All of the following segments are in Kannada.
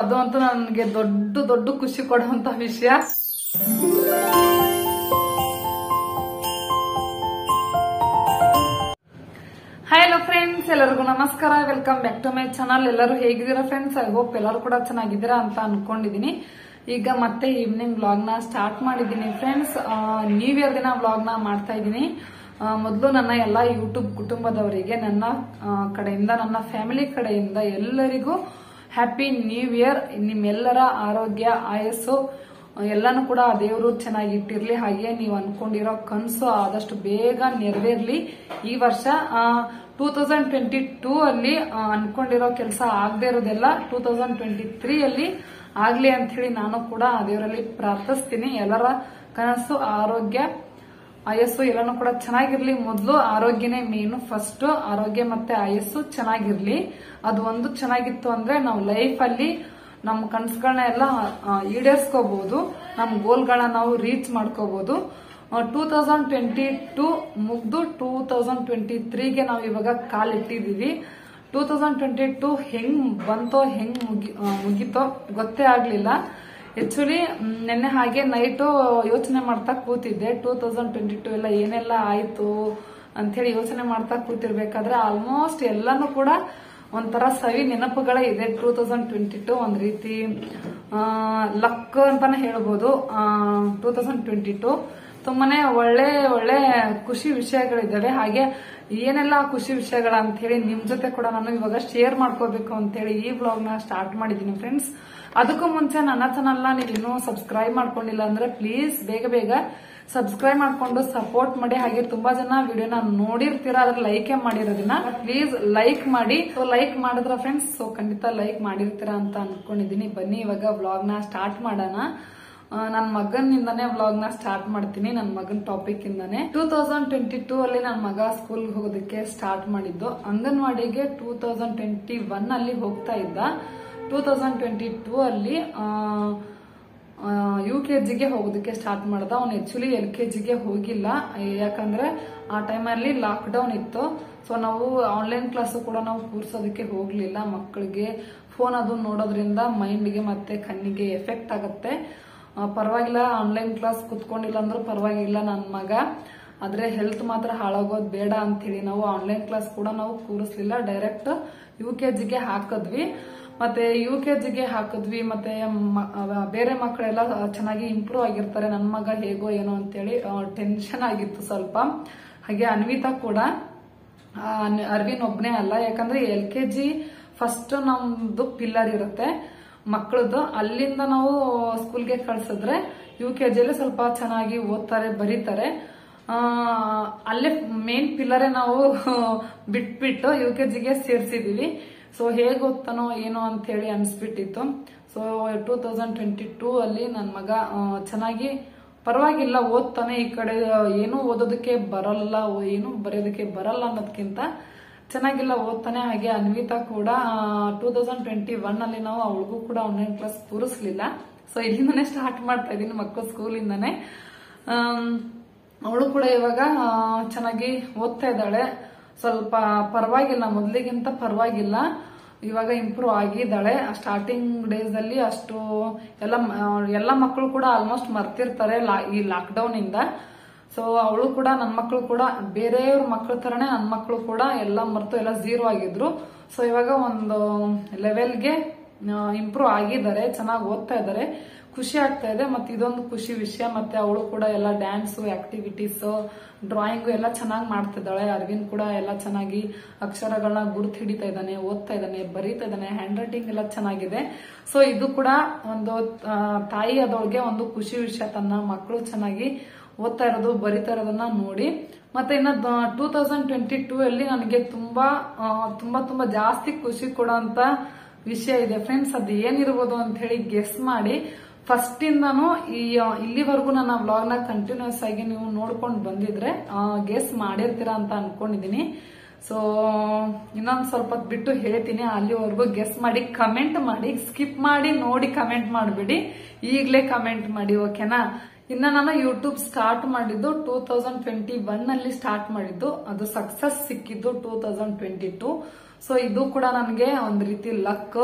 ಅದು ಅಂತೂ ನನಗೆ ದೊಡ್ಡ ದೊಡ್ಡ ಖುಷಿ ಕೊಡುವಂತ ವಿಷಯ ಹಾಯ್ ಹಲೋ ಫ್ರೆಂಡ್ಸ್ ಎಲ್ಲರಿಗೂ ನಮಸ್ಕಾರ welcome back to my channel ಎಲ್ಲರೂ ಹೇಗಿದ್ದೀರಾ ಫ್ರೆಂಡ್ಸ್ ಐ ಹೋಪ್ ಎಲ್ಲರೂ ಕೂಡ ಚೆನ್ನಾಗಿದ್ದೀರಾ ಅಂತ ಅನ್ಕೊಂಡಿದೀನಿ ಈಗ ಮತ್ತೆ ಈವ್ನಿಂಗ್ ವ್ಲಾಗ್ ನ ಸ್ಟಾರ್ಟ್ ಮಾಡಿದ್ದೀನಿ ಫ್ರೆಂಡ್ಸ್ ನ್ಯೂ ಇಯರ್ ದಿನ ವ್ಲಾಗ್ ನ ಮಾಡ್ತಾ ಇದ್ದೀನಿ ಮೊದಲು ನನ್ನ ಎಲ್ಲ ಯೂಟ್ಯೂಬ್ ಕುಟುಂಬದವರಿಗೆ ನನ್ನ ಆ, ಕಡೆಯಿಂದ ನನ್ನ ಫ್ಯಾಮಿಲಿ ಕಡೆಯಿಂದ ಎಲ್ಲರಿಗೂ ಹ್ಯಾಪಿ ನ್ಯೂ ಇಯರ್ ನಿಮ್ಮೆಲ್ಲರ ಆರೋಗ್ಯ ಆಯಸ್ಸು ಎಲ್ಲಾನು ಕೂಡ ಆ ದೇವರು ಚೆನ್ನಾಗಿ ಇಟ್ಟಿರ್ಲಿ ಹಾಗೆ ನೀವು ಅನ್ಕೊಂಡಿರೋ ಕನಸು ಆದಷ್ಟು ಬೇಗ ನೆರವೇರ್ಲಿ ಈ ವರ್ಷ ಟೂ ತೌಸಂಡ್ ಟ್ವೆಂಟಿ ಟೂ ಅಲ್ಲಿ ಆ, ಅನ್ಕೊಂಡಿರೋ ಕೆಲಸ ಆಗದೆ ಇರೋದೆಲ್ಲ ಟೂ ತೌಸಂಡ್ ಟ್ವೆಂಟಿ ತ್ರೀ ಅಲ್ಲಿ ಆಗ್ಲಿ ಅಂತ ಹೇಳಿ ನಾನು ಕೂಡ ಆ ದೇವರಲ್ಲಿ ಪ್ರಾರ್ಥಿಸ್ತೀನಿ ಎಲ್ಲರ ಕನಸು ಆರೋಗ್ಯ ಆಯಸ್ಸು ಎಲ್ಲಾನು ಕೂಡ ಚೆನ್ನಾಗಿರ್ಲಿ ಮೊದಲು ಆರೋಗ್ಯನೇ ಮೇನು ಫಸ್ಟ್ ಆರೋಗ್ಯ ಮತ್ತೆ ಆಯಸ್ಸು ಚೆನ್ನಾಗಿರ್ಲಿ ಅದು ಒಂದು ಚೆನ್ನಾಗಿತ್ತು ಅಂದ್ರೆ ನಾವು ಲೈಫ್ ಅಲ್ಲಿ ನಮ್ಮ ಕನಸುಗಳನ್ನ ಎಲ್ಲ ಆ, ಈಡೇರ್ಸ್ಕೋಬಹುದು ನಮ್ಮ ಗೋಲ್ಗಳನ್ನ ನಾವು ರೀಚ್ ಮಾಡ್ಕೋಬಹುದು ಟೂ ತೌಸಂಡ್ ಟ್ವೆಂಟಿ ಟೂ ಮುಗ್ದು ಟೂ ತೌಸಂಡ್ ಟ್ವೆಂಟಿ ತ್ರೀಗೆ ನಾವು ಇವಾಗ ಕಾಲಿಟ್ಟಿದೀವಿ ಟೂ ತೌಸಂಡ್ ಟ್ವೆಂಟಿ ಟೂ ಹೆಂಗ್ ಬಂತೋ ಹೆಂಗ್ ಮುಗಿ ಆ, ಮುಗೀತೋ ಗೊತ್ತೇ ಆಗ್ಲಿಲ್ಲ ಆಕ್ಚುಲಿ ನಿನ್ನೆ ಹಾಗೆ ನೈಟು ಯೋಚನೆ ಮಾಡ್ತಾ ಕೂತಿದ್ದೆ ಟೂ ತೌಸಂಡ್ ಟ್ವೆಂಟಿ ಟೂ ಎಲ್ಲ ಏನೆಲ್ಲ ಆಯ್ತು ಅಂತೇಳಿ ಯೋಚನೆ ಮಾಡ್ತಾ ಕೂತಿರ್ಬೇಕಾದ್ರೆ ಆಲ್ಮೋಸ್ಟ್ ಎಲ್ಲಾನು ಕೂಡ ಒಂಥರ ಸವಿ ನೆನಪುಗಳೇ ಇದೆ ಟೂ ತೌಸಂಡ್ ಟ್ವೆಂಟಿ ಟೂ ಒಂದ್ ರೀತಿ ಲಕ್ ಅಂತಾನೆ ಹೇಳ್ಬೋದು ಟೂ ತೌಸಂಡ್ ಟ್ವೆಂಟಿ ಟೂ ತುಂಬಾನೇ ಒಳ್ಳೆ ಒಳ್ಳೆ ಖುಷಿ ವಿಷಯಗಳಿದ್ದಾವೆ ಹಾಗೆ ಏನೆಲ್ಲ ಖುಷಿ ವಿಷಯಗಳ ಅಂತ ಹೇಳಿ ನಿಮ್ ಜೊತೆ ಕೂಡ ನಾನು ಇವಾಗ ಶೇರ್ ಮಾಡ್ಕೋಬೇಕು ಅಂತ ಹೇಳಿ ಈ ವ್ಲಾಗ್ ನ ಸ್ಟಾರ್ಟ್ ಮಾಡಿದೀನಿ ಫ್ರೆಂಡ್ಸ್ ಅದಕ್ಕೂ ಮುಂಚೆ ನನ್ನ ಚಾನಲ್ ನ ನೀವು ಇನ್ನೂ ಸಬ್ಸ್ಕ್ರೈಬ್ ಮಾಡ್ಕೊಂಡಿಲ್ಲ ಅಂದ್ರೆ ಪ್ಲೀಸ್ ಬೇಗ ಬೇಗ ಸಬ್ಸ್ಕ್ರೈಬ್ ಮಾಡ್ಕೊಂಡು ಸಪೋರ್ಟ್ ಮಾಡಿ ಹಾಗೆ ತುಂಬಾ ಜನ ವಿಡಿಯೋನ ನೋಡಿರ್ತೀರಾ ಅದ್ರ ಲೈಕ್ ಮಾಡಿರೋದನ್ನ ಪ್ಲೀಸ್ ಲೈಕ್ ಮಾಡಿ ಸೊ ಲೈಕ್ ಮಾಡಿದ್ರ ಫ್ರೆಂಡ್ಸ್ ಸೊ ಖಂಡಿತ ಲೈಕ್ ಮಾಡಿರ್ತೀರಾ ಅಂತ ಅನ್ಕೊಂಡಿದೀನಿ ಬನ್ನಿ ಇವಾಗ ವ್ಲಾಗ್ ನ ಸ್ಟಾರ್ಟ್ ಮಾಡೋಣ ನನ್ನ ಮಗನಿಂದಾನೇ ವ್ಲಾಗ್ ನ ಸ್ಟಾರ್ಟ್ ಮಾಡ್ತೀನಿ ನನ್ನ ಮಗನ್ ಟಾಪಿಕ್ ಇಂದಾನೆ ಟೂ ತೌಸಂಡ್ ಟ್ವೆಂಟಿ ಟೂ ಅಲ್ಲಿ ನನ್ನ ಮಗ ಸ್ಕೂಲ್ ಹೋಗೋದಕ್ಕೆ ಸ್ಟಾರ್ಟ್ ಮಾಡಿದ್ದು ಅಂಗನವಾಡಿಗೆ ಟೂ ತೌಸಂಡ್ ಟ್ವೆಂಟಿ ಒನ್ ಅಲ್ಲಿ ಹೋಗ್ತಾ ಇದ್ದ ಟೂ ತೌಸಂಡ್ ಟ್ವೆಂಟಿ ಟೂ ಅಲ್ಲಿ ಯು ಕೆ ಜಿಗೆ ಹೋಗೋದಕ್ಕೆ ಸ್ಟಾರ್ಟ್ ಮಾಡ್ದ ಅವ್ನು ಆಕ್ಚುಲಿ ಎಲ್ ಕೆ ಜಿಗೆ ಹೋಗಿಲ್ಲ ಯಾಕಂದ್ರೆ ಆ ಟೈಮಲ್ಲಿ ಲಾಕ್ ಡೌನ್ ಇತ್ತು ಸೊ ನಾವು ಆನ್ಲೈನ್ ಕ್ಲಾಸ್ ಕೂಡ ನಾವು ಕೂರ್ಸೋದಕ್ಕೆ ಹೋಗ್ಲಿಲ್ಲ ಮಕ್ಕಳಿಗೆ ಫೋನ್ ಅದು ನೋಡೋದ್ರಿಂದ ಮೈಂಡ್ಗೆ ಮತ್ತೆ ಕಣ್ಣಿಗೆ ಎಫೆಕ್ಟ್ ಆಗುತ್ತೆ ಆ, ಪರವಾಗಿಲ್ಲ ಆನ್ಲೈನ್ ಕ್ಲಾಸ್ ಕುತ್ಕೊಂಡಿಲ್ಲ ಅಂದ್ರೂ ಪರವಾಗಿಲ್ಲ ನನ್ನ ಮಗ ಆದ್ರೆ ಹೆಲ್ತ್ ಮಾತ್ರ ಹಾಳಾಗೋದು ಬೇಡ ಅಂತ ಹೇಳಿ ನಾವು ಆನ್ಲೈನ್ ಕ್ಲಾಸ್ ಕೂಡ ನಾವು ಕೂರಿಸ್ಲಿಲ್ಲ ಡೈರೆಕ್ಟ್ ಯು ಕೆ ಜಿಗೆ ಹಾಕಿದ್ವಿ ಮತ್ತೆ ಯು ಕೆ ಜಿಗೆ ಹಾಕಿದ್ವಿ ಮತ್ತೆ ಮ- ಅವ- ಬೇರೆ ಮಕ್ಕಳೆಲ್ಲ ಚೆನ್ನಾಗಿ ಇಂಪ್ರೂವ್ ಆಗಿರ್ತಾರೆ ನನ್ನ ಮಗ ಹೇಗೋ ಏನೋ ಅಂತೇಳಿ ಟೆನ್ಷನ್ ಆಗಿತ್ತು ಸ್ವಲ್ಪ ಹಾಗೆ ಅನ್ವಿತಾ ಕೂಡ ಆ, ಅನ್- ಅರ್ವಿನ್ ಒಬ್ನೇ ಅಲ್ಲ ಯಾಕಂದ್ರೆ ಎಲ್ ಕೆ ಜಿ ಫಸ್ಟ್ ನಮ್ದು ಪಿಲ್ಲರ್ ಇರುತ್ತೆ ಮಕ್ಕಳದ್ದು ಅಲ್ಲಿಂದ ನಾವು ಸ್ಕೂಲ್ಗೆ ಕಳ್ಸಿದ್ರೆ ಯು ಕೆ ಜಿಯಲ್ಲಿ ಸ್ವಲ್ಪ ಚೆನ್ನಾಗಿ ಓದ್ತಾರೆ ಬರೀತಾರೆ ಆ, ಅಲ್ಲೇ ಮೇನ್ ಪಿಲ್ಲರೇ ನಾವು ಬಿಟ್ಬಿಟ್ಟು ಯು ಕೆ ಜಿಗೆ ಸೇರ್ಸಿದೀವಿ ಸೊ ಹೇಗ್ ಓದ್ತಾನೋ ಏನೋ ಅಂತ ಹೇಳಿ ಅನ್ಸ್ಬಿಟ್ಟಿತ್ತು so two thousand twenty two ಅಲ್ಲಿ ನನ್ನ ಮಗ ಆ, ಚೆನ್ನಾಗಿ ಪರವಾಗಿಲ್ಲ ಓದ್ತಾನೆ ಈ ಕಡೆ ಏನೂ ಓದೋದಕ್ಕೆ ಬರಲ್ಲ ಓ- ಏನೂ ಬರೆಯೋದಕ್ಕೆ ಬರಲ್ಲ ಅನ್ನೋದಕ್ಕಿಂತ ಚೆನ್ನಾಗಿಲ್ಲ ಓದ್ತಾನೆ ಹಾಗೆ ಅನ್ವಿತಾ ಕೂಡ ಟೂ ತೌಸಂಡ್ ಟ್ವೆಂಟಿ ಒನ್ ಅಲ್ಲಿ ನಾವು ಅವಳಿಗೂ ಕೂಡ ಆನ್ಲೈನ್ ಕ್ಲಾಸ್ ಕೂರಿಸ್ಲಿಲ್ಲ ಸೊ ಇಲ್ಲಿಂದಾನೇ ಸ್ಟಾರ್ಟ್ ಮಾಡ್ತಾ ಇದೀನಿ ಮಕ್ಕಳು ಸ್ಕೂಲಿಂದಾನೆ ಅವಳು ಕೂಡ ಇವಾಗ ಆ, ಚೆನ್ನಾಗಿ ಓದ್ತಾ ಇದ್ದಾಳೆ ಸ್ವಲ್ಪ ಪರವಾಗಿಲ್ಲ ಮೊದಲಿಗಿಂತ ಪರವಾಗಿಲ್ಲ ಇವಾಗ ಇಂಪ್ರೂವ್ ಆಗಿದ್ದಾಳೆ ಸ್ಟಾರ್ಟಿಂಗ್ ಡೇಸ್ ಅಲ್ಲಿ ಅಷ್ಟು ಎಲ್ಲ ಮ- ಎಲ್ಲ ಮಕ್ಕಳು ಕೂಡ ಆಲ್ಮೋಸ್ಟ್ ಮರ್ತಿರ್ತಾರೆ ಲಾ- ಈ ಲಾಕ್ ಡೌನ್ ಇಂದ ಸೊ ಅವಳು ಕೂಡ ನನ್ನ ಮಕ್ಕಳು ಕೂಡ ಬೇರೆಯವ್ರ ಮಕ್ಕಳ ತರನೇ ನನ್ನ ಮಕ್ಕಳು ಕೂಡ ಎಲ್ಲ ಮರ್ತು ಎಲ್ಲ ಝೀರೋ ಆಗಿದ್ರು ಸೊ ಇವಾಗ ಒಂದು ಲೆವೆಲ್ಗೆ ಇಂಪ್ರೂವ್ ಆಗಿದ್ದಾರೆ ಚೆನ್ನಾಗಿ ಓದ್ತಾ ಇದ್ದಾರೆ ಖುಷಿ ಆಗ್ತಾ ಇದೆ ಮತ್ತೆ ಇದೊಂದು ಖುಷಿ ವಿಷಯ ಮತ್ತೆ ಅವಳು ಕೂಡ ಎಲ್ಲ ಡ್ಯಾನ್ಸು ಆಕ್ಟಿವಿಟೀಸ್ ಡ್ರಾಯಿಂಗು ಎಲ್ಲ ಚೆನ್ನಾಗಿ ಮಾಡ್ತಿದ್ದಾಳೆ ಅರವಿಂದ್ ಕೂಡ ಎಲ್ಲ ಚೆನ್ನಾಗಿ ಅಕ್ಷರಗಳನ್ನ ಗುರ್ತು ಹಿಡಿತಾ ಇದ್ದಾನೆ ಓದ್ತಾ ಇದ್ದಾನೆ ಬರೀತಾ ಇದ್ದಾನೆ ಹ್ಯಾಂಡ್ ರೈಟಿಂಗ್ ಎಲ್ಲ ಚೆನ್ನಾಗಿದೆ ಸೊ ಇದು ಕೂಡ ಒಂದು ಆ, ತಾಯಿ ಆದವಳಿಗೆ ಒಂದು ಖುಷಿ ವಿಷಯ ತನ್ನ ಮಕ್ಕಳು ಚೆನ್ನಾಗಿ ಓದ್ತಾ ಇರೋದು ಬರಿತಾ ಇರೋದನ್ನ ನೋಡಿ ಮತ್ತೆ ಇನ್ನ ಟೂ ತೌಸಂಡ್ ಟ್ವೆಂಟಿ ಟೂ ಅಲ್ಲಿ ನನಗೆ ತುಂಬಾ ಆ, ತುಂಬಾ ತುಂಬಾ ಜಾಸ್ತಿ ಖುಷಿ ಕೊಡೋಂತ ವಿಷಯ ಇದೆ ಫ್ರೆಂಡ್ಸ್ ಅದು ಏನಿರ್ಬೋದು ಅಂತ ಹೇಳಿ ಗೆಸ್ ಮಾಡಿ ಫಸ್ಟ್ ಇಂದಾನು ಈ ಆ, ಇಲ್ಲಿವರೆಗೂ ನನ್ನ ವ್ಲಾಗ್ ನ ಕಂಟಿನ್ಯೂಸ್ ಆಗಿ ನೀವು ನೋಡ್ಕೊಂಡು ಬಂದಿದ್ರೆ ಗೆಸ್ ಮಾಡಿರ್ತೀರಾ ಅಂತ ಅನ್ಕೊಂಡಿದೀನಿ ಸೊ ಇನ್ನೊಂದ್ ಸ್ವಲ್ಪ ಹೊತ್ತು ಬಿಟ್ಟು ಹೇಳ್ತೀನಿ ಅಲ್ಲಿವರೆಗೂ ಗೆಸ್ ಮಾಡಿ ಕಮೆಂಟ್ ಮಾಡಿ ಸ್ಕಿಪ್ ಮಾಡಿ ನೋಡಿ ಕಮೆಂಟ್ ಮಾಡಬೇಡಿ ಈಗಲೇ ಕಮೆಂಟ್ ಮಾಡಿ ಓಕೆನಾ ಇನ್ನ ನಾನು ಯೂಟ್ಯೂಬ್ ಸ್ಟಾರ್ಟ್ ಮಾಡಿದ್ದು ಟೂ ತೌಸಂಡ್ ಟ್ವೆಂಟಿ ಒನ್ ಅಲ್ಲಿ ಸ್ಟಾರ್ಟ್ ಮಾಡಿದ್ದು ಅದು ಸಕ್ಸಸ್ ಸಿಕ್ಕಿದ್ದು two thousand twenty two so ಇದು ಕೂಡ ನನಗೆ ಒಂದ್ ರೀತಿ ಲಕ್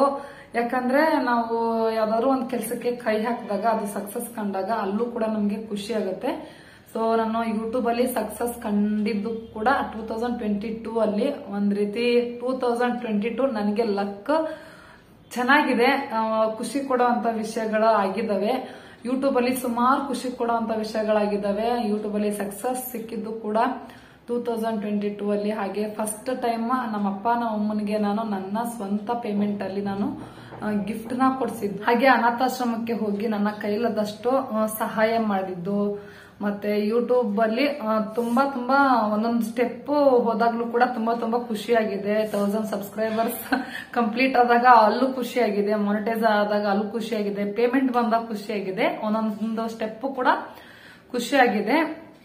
ಯಾಕಂದ್ರೆ ನಾವು ಯಾವ್ದಾದ್ರು ಒಂದು ಕೆಲಸಕ್ಕೆ ಕೈ ಹಾಕಿದಾಗ ಅದು ಸಕ್ಸಸ್ ಕಂಡಾಗ ಅಲ್ಲೂ ಕೂಡ ನಮ್ಗೆ ಖುಷಿ ಆಗುತ್ತೆ ಸೊ ನಾನು ಯೂಟ್ಯೂಬ್ ಅಲ್ಲಿ ಸಕ್ಸಸ್ ಕಂಡಿದ್ದು ಕೂಡ ಟೂ ತೌಸಂಡ್ ಟ್ವೆಂಟಿ ಟೂ ಅಲ್ಲಿ ಒಂದ್ ರೀತಿ ಟೂ ತೌಸಂಡ್ ಟ್ವೆಂಟಿ ಟೂ ನನಗೆ ಲಕ್ ಚೆನ್ನಾಗಿದೆ ಆ, ಖುಷಿ ಕೊಡುವಂತ ವಿಷಯಗಳು ಆಗಿದ್ದಾವೆ ಯೂಟ್ಯೂಬ್ ಅಲ್ಲಿ ಸುಮಾರು ಖುಷಿ ಕೊಡುವಂತ ವಿಷಯಗಳಾಗಿದ್ದಾವೆ ಯೂಟ್ಯೂಬ್ ಅಲ್ಲಿ ಸಕ್ಸಸ್ ಸಿಕ್ಕಿದ್ದು ಕೂಡ ಟೂ ತೌಸಂಡ್ ಟ್ವೆಂಟಿ ಟೂ ಅಲ್ಲಿ ಹಾಗೆ ಫಸ್ಟ್ ಟೈಮ್ ನಮ್ಮಪ್ಪ ನಮ್ಮ ಅಮ್ಮನಿಗೆ ನಾನು ನನ್ನ ಸ್ವಂತ ಪೇಮೆಂಟ್ ಅಲ್ಲಿ ನಾನು ಗಿಫ್ಟ್ ನ ಕೊಡ್ಸಿದ್ದು ಹಾಗೆ ಅನಾಥಾಶ್ರಮಕ್ಕೆ ಹೋಗಿ ನನ್ನ ಕೈಲದಷ್ಟು ಆ, ಸಹಾಯ ಮಾಡಿದ್ದು ಮತ್ತೆ ಯೂಟ್ಯೂಬ್ ಅಲ್ಲಿ ಆ, ತುಂಬಾ ತುಂಬಾ ಒಂದೊಂದು ಸ್ಟೆಪ್ ಹೋದಾಗ್ಲೂ ಕೂಡ ತುಂಬಾ ತುಂಬಾ ಖುಷಿಯಾಗಿದೆ ತೌಸಂಡ್ ಸಬ್ಸ್ಕ್ರೈಬರ್ಸ್ ಕಂಪ್ಲೀಟ್ ಆದಾಗ ಅಲ್ಲೂ ಖುಷಿಯಾಗಿದೆ ಮಾನಿಟೈಸ್ ಆದಾಗ ಅಲ್ಲೂ ಖುಷಿಯಾಗಿದೆ ಪೇಮೆಂಟ್ ಬಂದಾಗ ಖುಷಿಯಾಗಿದೆ ಒಂದೊಂದು ಸ್ಟೆಪ್ ಕೂಡ ಖುಷಿಯಾಗಿದೆ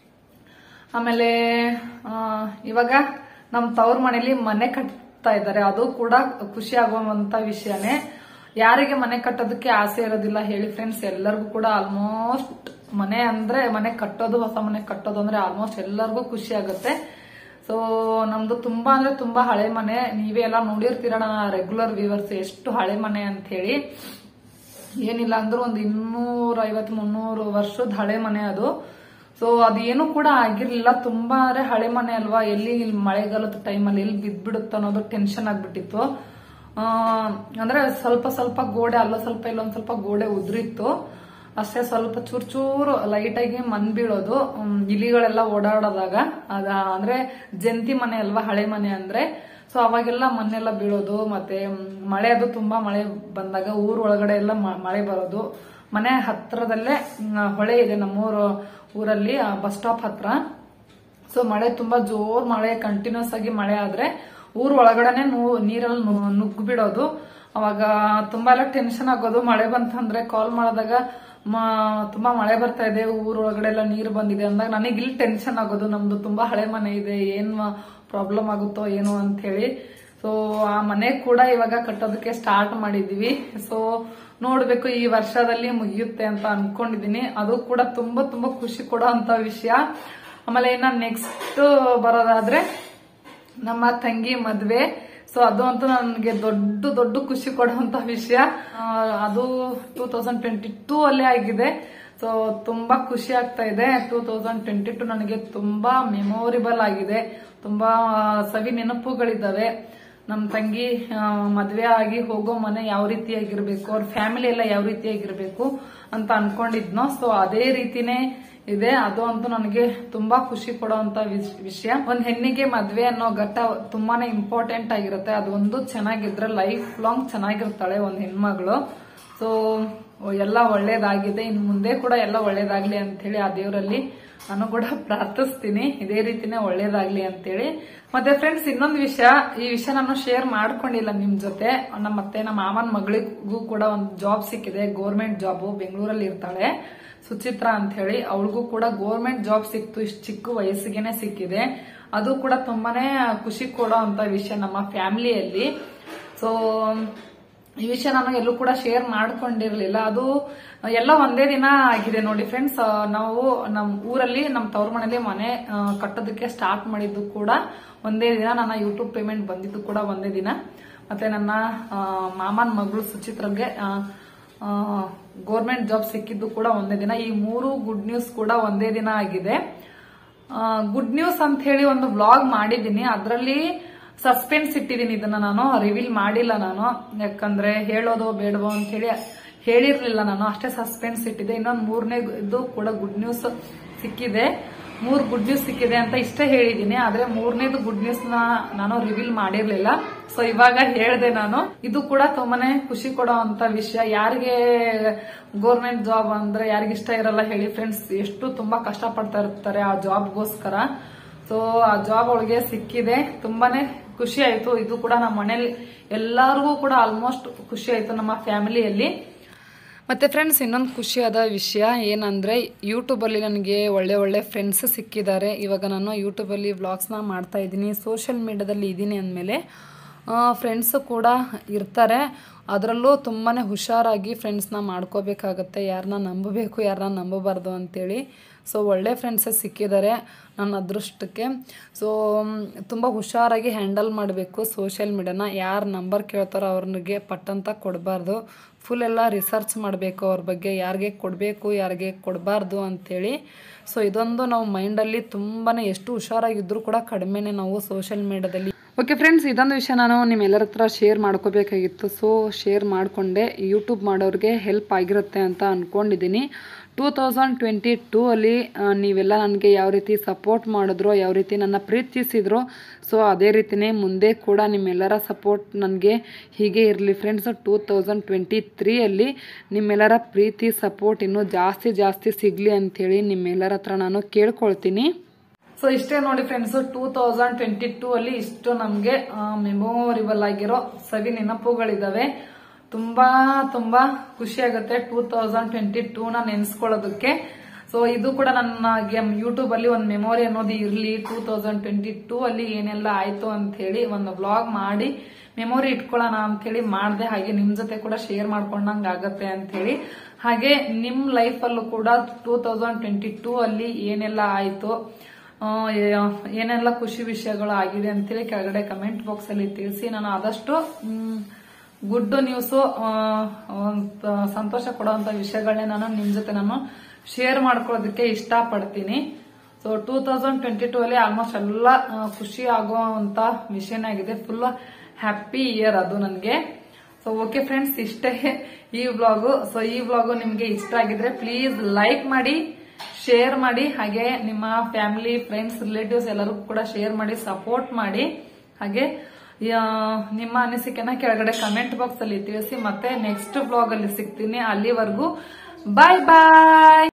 ಆಮೇಲೆ ಆ, ಇವಾಗ ನಮ್ಮ ತವ್ರ ಮನೇಲಿ ಮನೆ ಕಟ್ತಾ ಇದ್ದಾರೆ ಅದು ಕೂಡ ಖುಷಿ ಆಗುವಂತ ವಿಷಯನೇ ಯಾರಿಗೆ ಮನೆ ಕಟ್ಟೋದಕ್ಕೆ ಆಸೆ ಇರೋದಿಲ್ಲ ಹೇಳಿ ಫ್ರೆಂಡ್ಸ್ ಎಲ್ಲರಿಗೂ ಕೂಡ ಆಲ್ಮೋಸ್ಟ್ ಮನೆ ಅಂದ್ರೆ ಮನೆ ಕಟ್ಟೋದು ಹೊಸ ಮನೆ ಕಟ್ಟೋದು ಅಂದ್ರೆ ಆಲ್ಮೋಸ್ಟ್ ಎಲ್ಲರಿಗೂ ಖುಷಿ ಆಗುತ್ತೆ ಸೊ ನಮ್ದು ತುಂಬಾ ಅಂದ್ರೆ ತುಂಬಾ ಹಳೆ ಮನೆ ನೀವೇ ಎಲ್ಲ ನೋಡಿರ್ತೀರ ರೆಗ್ಯುಲರ್ ವ್ಯೂವರ್ಸ್ ಎಷ್ಟು ಹಳೆ ಮನೆ ಅಂತ ಹೇಳಿ ಏನಿಲ್ಲ ಅಂದ್ರೂ ಒಂದು ಇನ್ನೂರ ಐವತ್ ಮುನ್ನೂರು ವರ್ಷದ ಹಳೆ ಮನೆ ಅದು ಸೊ ಅದೇನು ಕೂಡ ಆಗಿರ್ಲಿಲ್ಲ ತುಂಬಾ ಅಂದ್ರೆ ಹಳೆ ಮನೆ ಅಲ್ವಾ ಎಲ್ಲಿ ಇಲ್ಲಿ ಮಳೆಗಾಲದ ಟೈಮಲ್ಲಿ ಎಲ್ಲಿ ಬಿದ್ದ್ಬಿಡುತ್ತೋ ಅನ್ನೋದು ಟೆನ್ಷನ್ ಆಗ್ಬಿಟ್ಟಿತ್ತು ಆ, ಅಂದ್ರೆ ಸ್ವಲ್ಪ ಸ್ವಲ್ಪ ಗೋಡೆ ಅಲ್ಲ ಸ್ವಲ್ಪ ಇಲ್ಲೊಂದ್ ಸ್ವಲ್ಪ ಗೋಡೆ ಉದ್ರಿತ್ತು ಅಷ್ಟೇ ಸ್ವಲ್ಪ ಚೂರ್ ಚೂರು ಲೈಟ್ ಆಗಿ ಮಣ್ ಬೀಳೋದು ಹ್ಮ್, ಇಲಿಗಳೆಲ್ಲ ಓಡಾಡೋದಾಗ ಅದ ಅಂದ್ರೆ ಜಂತಿ ಮನೆ ಅಲ್ವಾ ಹಳೆ ಮನೆ ಅಂದ್ರೆ ಸೊ ಅವಾಗೆಲ್ಲ ಮಣ್ಣೆಲ್ಲ ಬೀಳೋದು ಮತ್ತೆ ಮ್, ಮಳೆ ಅದು ತುಂಬಾ ಮಳೆ ಬಂದಾಗ ಊರ್ ಒಳಗಡೆ ಎಲ್ಲ ಮ- ಮಳೆ ಬರೋದು ಮನೆ ಹತ್ರದಲ್ಲೇ ಮ್, ಹೊಳೆ ಇದೆ ನಮ್ಮೂರು ಊರಲ್ಲಿ ಬಸ್ ಸ್ಟಾಪ್ ಹತ್ರ ಸೊ ಮಳೆ ತುಂಬಾ ಜೋರ್ ಮಳೆ ಕಂಟಿನ್ಯೂಸ್ ಆಗಿ ಮಳೆ ಆದ್ರೆ ಊರ್ ಒಳಗಡೆನೆ ನೂ- ನೀರಲ್ಲಿ ನು- ನುಗ್ಗ್ ಬಿಡೋದು ಅವಾಗ ತುಂಬಾ ಎಲ್ಲ ಟೆನ್ಷನ್ ಆಗೋದು ಮಳೆ ಬಂತಂದ್ರೆ ಕಾಲ್ ಮಾಡಿದಾಗ ಮ- ತುಂಬಾ ಮಳೆ ಬರ್ತಾ ಇದೆ ಊರ್ ಒಳಗಡೆ ಎಲ್ಲ ನೀರು ಬಂದಿದೆ ಅಂದಾಗ ನನಗೆ ಇಲ್ಲಿ ಟೆನ್ಷನ್ ಆಗೋದು ನಮ್ದು ತುಂಬಾ ಹಳೆ ಮನೆ ಇದೆ ಏನ್ ಪ್ರಾಬ್ಲಮ್ ಆಗುತ್ತೋ ಏನೋ ಅಂತ ಹೇಳಿ ಸೊ ಆ ಮನೆ ಕೂಡ ಇವಾಗ ಕಟ್ಟೋದಕ್ಕೆ ಸ್ಟಾರ್ಟ್ ಮಾಡಿದೀವಿ ಸೊ ನೋಡ್ಬೇಕು ಈ ವರ್ಷದಲ್ಲಿ ಮುಗಿಯುತ್ತೆ ಅಂತ ಅನ್ಕೊಂಡಿದೀನಿ ಅದು ಕೂಡ ತುಂಬಾ ತುಂಬಾ ಖುಷಿ ಕೊಡೋ ಅಂತ ವಿಷಯ ಆಮೇಲೆ ಇನ್ನ ನೆಕ್ಸ್ಟ್ ಬರೋದಾದ್ರೆ ನಮ್ಮ ತಂಗಿ ಮದ್ವೆ ಸೊ ಅದು ಅಂತೂ ನನಗೆ ದೊಡ್ಡ ದೊಡ್ಡ ಖುಷಿ ಕೊಡುವಂತ ವಿಷಯ ಆ, ಅದು ಟೂ ತೌಸಂಡ್ ಟ್ವೆಂಟಿ ಟೂ ಅಲ್ಲೇ ಆಗಿದೆ ಸೊ ತುಂಬಾ ಖುಷಿ ಆಗ್ತಾ ಇದೆ ಟೂ ತೌಸಂಡ್ ಟ್ವೆಂಟಿ ಟೂ ನನಗೆ ತುಂಬಾ ಮೆಮೊರಿಬಲ್ ಆಗಿದೆ ತುಂಬಾ ಸವಿ ನೆನಪುಗಳಿದ್ದಾವೆ ನಮ್ಮ ತಂಗಿ ಆ, ಮದ್ವೆ ಆಗಿ ಹೋಗೋ ಮನೆ ಯಾವ ರೀತಿಯಾಗಿರ್ಬೇಕು ಅವ್ರ ಫ್ಯಾಮಿಲಿ ಎಲ್ಲ ಯಾವ ರೀತಿಯಾಗಿರ್ಬೇಕು ಅಂತ ಅನ್ಕೊಂಡಿದ್ನೋ ಸೊ ಅದೇ ರೀತಿನೇ ಇದೆ ಅದು ಅಂತೂ ನನಗೆ ತುಂಬಾ ಖುಷಿ ಕೊಡುವಂತ ವಿಷ್- ವಿಷಯ ಒಂದ್ ಹೆಣ್ಣಿಗೆ ಮದ್ವೆ ಅನ್ನೋ ಘಟ್ಟ ತುಂಬಾನೇ ಇಂಪಾರ್ಟೆಂಟ್ ಆಗಿರುತ್ತೆ ಅದು ಒಂದು ಚೆನ್ನಾಗಿದ್ರೆ ಲೈಫ್ ಲಾಂಗ್ ಚೆನ್ನಾಗಿರ್ತಾಳೆ ಒಂದ್ ಹೆಣ್ಮಗಳು ಸೊ ಎಲ್ಲ ಒಳ್ಳೇದಾಗಿದೆ ಇನ್ನು ಮುಂದೆ ಕೂಡ ಎಲ್ಲ ಒಳ್ಳೇದಾಗ್ಲಿ ಅಂತ ಹೇಳಿ ಆ ದೇವರಲ್ಲಿ ನಾನು ಕೂಡ ಪ್ರಾರ್ಥಿಸ್ತೀನಿ ಇದೇ ರೀತಿನೇ ಒಳ್ಳೇದಾಗ್ಲಿ ಅಂತೇಳಿ ಮತ್ತೆ ಫ್ರೆಂಡ್ಸ್ ಇನ್ನೊಂದು ವಿಷಯ ಈ ವಿಷಯ ನಾನು ಶೇರ್ ಮಾಡ್ಕೊಂಡಿಲ್ಲ ನಿಮ್ ಜೊತೆ ನಮ್ಮ ಮತ್ತೆ ನಮ್ಮ ಮಾಮನ ಮಗಳಿಗೂ ಕೂಡ ಒಂದು ಜಾಬ್ ಸಿಕ್ಕಿದೆ ಗೋರ್ಮೆಂಟ್ ಜಾಬ್ ಬೆಂಗಳೂರಲ್ಲಿ ಇರ್ತಾಳೆ ಸುಚಿತ್ರಾ ಅಂತ ಹೇಳಿ ಅವಳಿಗೂ ಕೂಡ ಗೋರ್ಮೆಂಟ್ ಜಾಬ್ ಸಿಕ್ತು ಇಷ್ಟು ಚಿಕ್ಕ ವಯಸ್ಸಿಗೆನೆ ಸಿಕ್ಕಿದೆ ಅದು ಕೂಡ ತುಂಬಾನೇ ಖುಷಿ ಕೊಡೋ ಅಂತ ವಿಷಯ ನಮ್ಮ ಫ್ಯಾಮಿಲಿಯಲ್ಲಿ ಸೊ ಈ ವಿಷಯ ನಾನು ಎಲ್ಲೂ ಕೂಡ ಶೇರ್ ಮಾಡ್ಕೊಂಡಿರ್ಲಿಲ್ಲ ಅದು ಎಲ್ಲ ಒಂದೇ ದಿನ ಆಗಿದೆ ನೋಡಿ ಫ್ರೆಂಡ್ಸ್ ನಾವು ನಮ್ಮ ಊರಲ್ಲಿ ನಮ್ಮ ತವ್ರ ಮನೇಲಿ ಮನೆ ಆ, ಕಟ್ಟೋದಕ್ಕೆ ಸ್ಟಾರ್ಟ್ ಮಾಡಿದ್ದು ಕೂಡ ಒಂದೇ ದಿನ ನನ್ನ ಯೂಟ್ಯೂಬ್ ಪೇಮೆಂಟ್ ಬಂದಿದ್ದು ಕೂಡ ಒಂದೇ ದಿನ ಮತ್ತೆ ನನ್ನ ಆ, ಮಾಮನ್ ಮಗಳು ಸುಚಿತ್ರಿಗೆ ಗೌರ್ಮೆಂಟ್ ಜಾಬ್ ಸಿಕ್ಕಿದ್ದು ಕೂಡ ಒಂದೇ ದಿನ ಈ ಮೂರು ಗುಡ್ ನ್ಯೂಸ್ ಕೂಡ ಒಂದೇ ದಿನ ಆಗಿದೆ ಗುಡ್ ನ್ಯೂಸ್ ಅಂತ ಹೇಳಿ ಒಂದು ವ್ಲಾಗ್ ಮಾಡಿದ್ದೀನಿ ಅದರಲ್ಲಿ ಸಸ್ಪೆನ್ಸ್ ಇಟ್ಟಿದ್ದೀನಿ ಇದನ್ನ ನಾನು ರಿವೀಲ್ ಮಾಡಿಲ್ಲ ನಾನು ಯಾಕಂದ್ರೆ ಹೇಳೋದು ಬೇಡವೋ ಅಂತ ಹೇಳಿ ಹೇಳಿರ್ಲಿಲ್ಲ ನಾನು ಅಷ್ಟೇ ಸಸ್ಪೆನ್ಸ್ ಇಟ್ಟಿದೆ ಇನ್ನೊಂದು ಮೂರನೇ ಇದು ಕೂಡ ಗುಡ್ ನ್ಯೂಸ್ ಸಿಕ್ಕಿದೆ ಮೂರ್ ಗುಡ್ ನ್ಯೂಸ್ ಸಿಕ್ಕಿದೆ ಅಂತ ಇಷ್ಟೇ ಹೇಳಿದೀನಿ ಆದ್ರೆ ಮೂರನೇದು ಗುಡ್ ನ್ಯೂಸ್ ನ ನಾನು ರಿವೀಲ್ ಮಾಡಿರ್ಲಿಲ್ಲ ಸೊ ಇವಾಗ ಹೇಳ್ದೆ ನಾನು ಇದು ಕೂಡ ತುಂಬಾನೇ ಖುಷಿ ಕೊಡೋ ಅಂತ ವಿಷಯ ಯಾರಿಗೆ ಗೋರ್ಮೆಂಟ್ ಜಾಬ್ ಅಂದ್ರೆ ಯಾರಿಗ ಇಷ್ಟ ಇರಲ್ಲ ಹೇಳಿ ಫ್ರೆಂಡ್ಸ್ ಎಷ್ಟು ತುಂಬಾ ಕಷ್ಟ ಪಡ್ತಾ ಇರ್ತಾರೆ ಆ ಜಾಬ್ಗೋಸ್ಕರ ಸೊ ಆ ಜಾಬ್ ಅವಳಿಗೆ ಸಿಕ್ಕಿದೆ ತುಂಬಾನೇ ಖುಷಿ ಆಯ್ತು ಇದು ಕೂಡ ನಮ್ಮ ಮನೇಲಿ ಎಲ್ಲರಿಗೂ ಕೂಡ ಆಲ್ಮೋಸ್ಟ್ ಖುಷಿ ಆಯ್ತು ನಮ್ಮ ಫ್ಯಾಮಿಲಿಯಲ್ಲಿ ಮತ್ತೆ ಫ್ರೆಂಡ್ಸ್ ಇನ್ನೊಂದು ಖುಷಿಯಾದ ವಿಷಯ ಏನಂದರೆ ಯೂಟ್ಯೂಬಲ್ಲಿ ನನಗೆ ಒಳ್ಳೆ ಒಳ್ಳೆ ಫ್ರೆಂಡ್ಸ್ ಸಿಕ್ಕಿದ್ದಾರೆ ಇವಾಗ ನಾನು ಯೂಟ್ಯೂಬಲ್ಲಿ ವ್ಲಾಗ್ಸ್ನ ಮಾಡ್ತಾ ಇದ್ದೀನಿ ಸೋಷಿಯಲ್ ಮೀಡಿಯಾದಲ್ಲಿ ಇದ್ದೀನಿ ಅಂದಮೇಲೆ ಫ್ರೆಂಡ್ಸು ಕೂಡ ಇರ್ತಾರೆ ಅದರಲ್ಲೂ ತುಂಬಾ ಹುಷಾರಾಗಿ ಫ್ರೆಂಡ್ಸ್ನ ಮಾಡ್ಕೋಬೇಕಾಗತ್ತೆ ಯಾರನ್ನ ನಂಬಬೇಕು ಯಾರನ್ನ ನಂಬಬಾರ್ದು ಅಂತೇಳಿ ಸೊ ಒಳ್ಳೆ ಫ್ರೆಂಡ್ಸೇ ಸಿಕ್ಕಿದ್ದಾರೆ ನನ್ನ ಅದೃಷ್ಟಕ್ಕೆ ಸೊ ತುಂಬ ಹುಷಾರಾಗಿ ಹ್ಯಾಂಡಲ್ ಮಾಡಬೇಕು ಸೋಷಿಯಲ್ ಮೀಡಿಯಾನ ಯಾರು ನಂಬರ್ ಕೇಳ್ತಾರೋ ಅವ್ರಿಗೆ ಪಟ್ಟಂತ ಕೊಡಬಾರ್ದು ಫುಲ್ ಎಲ್ಲ ರಿಸರ್ಚ್ ಮಾಡಬೇಕು ಅವ್ರ ಬಗ್ಗೆ ಯಾರಿಗೆ ಕೊಡಬೇಕು ಯಾರಿಗೆ ಕೊಡಬಾರ್ದು ಅಂಥೇಳಿ ಸೊ ಇದೊಂದು ನಾವು ಮೈಂಡಲ್ಲಿ ತುಂಬಾ ಎಷ್ಟು ಹುಷಾರಾಗಿದ್ದರೂ ಕೂಡ ಕಡಿಮೆನೇ ನಾವು ಸೋಷಿಯಲ್ ಮೀಡಿಯಾದಲ್ಲಿ ಓಕೆ ಫ್ರೆಂಡ್ಸ್ ಇದೊಂದು ವಿಷಯ ನಾನು ನಿಮ್ಮೆಲ್ಲರ ಹತ್ರ ಶೇರ್ ಮಾಡ್ಕೋಬೇಕಾಗಿತ್ತು ಸೊ ಶೇರ್ ಮಾಡಿಕೊಂಡೆ ಯೂಟ್ಯೂಬ್ ಮಾಡೋರಿಗೆ ಹೆಲ್ಪ್ ಆಗಿರುತ್ತೆ ಅಂತ ಅಂದ್ಕೊಂಡಿದ್ದೀನಿ ಟೂ ತೌಸಂಡ್ ಟ್ವೆಂಟಿ ಟೂ ಅಲ್ಲಿ ಆ, ನೀವೆಲ್ಲ ನನಗೆ ಯಾವ ರೀತಿ ಸಪೋರ್ಟ್ ಮಾಡಿದ್ರೋ ಯಾವ ರೀತಿ ನನ್ನ ಪ್ರೀತಿಸಿದ್ರೋ ಸೊ ಅದೇ ರೀತಿಯೇ ಮುಂದೆ ಕೂಡ ನಿಮ್ಮೆಲ್ಲರ ಸಪೋರ್ಟ್ ನನಗೆ ಹೀಗೆ ಇರಲಿ ಫ್ರೆಂಡ್ಸ್ ಟೂ ತೌಸಂಡ್ ಟ್ವೆಂಟಿ ತ್ರೀಯಲ್ಲಿ ನಿಮ್ಮೆಲ್ಲರ ಪ್ರೀತಿ ಸಪೋರ್ಟ್ ಇನ್ನೂ ಜಾಸ್ತಿ ಜಾಸ್ತಿ ಸಿಗಲಿ ಅಂಥೇಳಿ ನಿಮ್ಮೆಲ್ಲರ ಹತ್ರ ನಾನು ಕೇಳ್ಕೊಳ್ತೀನಿ ಸೊ ಇಷ್ಟೇ ನೋಡಿ friends two thousand twenty two ಅಲ್ಲಿ ಇಷ್ಟು ನಮ್ಗೆ ಮೆಮೊರಿಬಲ್ ಆಗಿರೋ ಸವಿ ನೆನಪುಗಳಿದಾವೆ ತುಂಬಾ ತುಂಬಾ ಖುಷಿ ಆಗುತ್ತೆ ಟೂ ತೌಸಂಡ್ ಟ್ವೆಂಟಿ ಟೂ ನ ನೆನ್ಸ್ಕೊಳ್ಳೋದಕ್ಕೆ ಸೊ ಇದು ಕೂಡ ನನ್ನ ಯೂಟ್ಯೂಬ್ ಅಲ್ಲಿ ಒಂದು ಮೆಮೊರಿ ಅನ್ನೋದು ಇರ್ಲಿ ಟೂ ತೌಸಂಡ್ ಟ್ವೆಂಟಿ ಟೂ ಅಲ್ಲಿ ಏನೆಲ್ಲ ಆಯ್ತು ಅಂತ ಹೇಳಿ ಒಂದು ವ್ಲಾಗ್ ಮಾಡಿ ಮೆಮೊರಿ ಇಟ್ಕೊಳ್ಳೋಣ ಅಂತ ಹೇಳಿ ಮಾಡಿದೆ ಹಾಗೆ ನಿಮ್ ಜೊತೆ ಕೂಡ ಶೇರ್ ಮಾಡ್ಕೊಂಡಂಗ ಆಗತ್ತೆ ಅಂತ ಹೇಳಿ ಹಾಗೆ ನಿಮ್ ಲೈಫ್ ಅಲ್ಲೂ ಕೂಡ ಟೂ ತೌಸಂಡ್ ಟ್ವೆಂಟಿ ಟೂ ಅಲ್ಲಿ ಏನೆಲ್ಲ ಆಯ್ತು ಆ, ಏ- ಏನೆಲ್ಲ ಖುಷಿ ವಿಷಯಗಳು ಆಗಿದೆ ಅಂತೇಳಿ ಕೆಳಗಡೆ ಕಮೆಂಟ್ ಬಾಕ್ಸ್ ಅಲ್ಲಿ ತಿಳಿಸಿ ನಾನು ಆದಷ್ಟು ಗುಡ್ ನ್ಯೂಸ್ ಸಂತೋಷ ಕೊಡುವಂತ ವಿಷಯಗಳನ್ನೇ ನಾನು ನಿಮ್ ಜೊತೆ ನಾನು ಶೇರ್ ಮಾಡ್ಕೊಳ್ಳೋದಕ್ಕೆ ಇಷ್ಟಪಡ್ತೀನಿ so two thousand twenty two ಅಲ್ಲಿ ಆಲ್ಮೋಸ್ಟ್ ಎಲ್ಲ ಆ, ಖುಷಿ ಆಗುವಂತ ವಿಷಯನೇ ಆಗಿದೆ ಫುಲ್ ಹ್ಯಾಪಿ ಇಯರ್ ಅದು ನನಗೆ ಸೊ ಓಕೆ ಫ್ರೆಂಡ್ಸ್ ಇಷ್ಟೇ ಈ ವ್ಲಾಗು ಸೊ ಈ ವ್ಲಾಗು ನಿಮ್ಗೆ ಇಷ್ಟ ಆಗಿದ್ರೆ ಪ್ಲೀಸ್ ಲೈಕ್ ಮಾಡಿ ಶೇರ್ ಮಾಡಿ ಹಾಗೆ ನಿಮ್ಮ ಫ್ಯಾಮಿಲಿ ಫ್ರೆಂಡ್ಸ್ ರಿಲೇಟಿವ್ಸ್ ಎಲ್ಲರೂ ಕೂಡ ಶೇರ್ ಮಾಡಿ ಸಪೋರ್ಟ್ ಮಾಡಿ ಹಾಗೆ ಆ, ನಿಮ್ಮ ಅನಿಸಿಕೆನ ಕೆಳಗಡೆ ಕಮೆಂಟ್ ಬಾಕ್ಸ್ ಅಲ್ಲಿ ತಿಳಿಸಿ ಮತ್ತೆ ನೆಕ್ಸ್ಟ್ ಬ್ಲಾಗ್ ಅಲ್ಲಿ ಸಿಗ್ತೀನಿ ಅಲ್ಲಿವರೆಗೂ ಬಾಯ್ ಬಾಯ್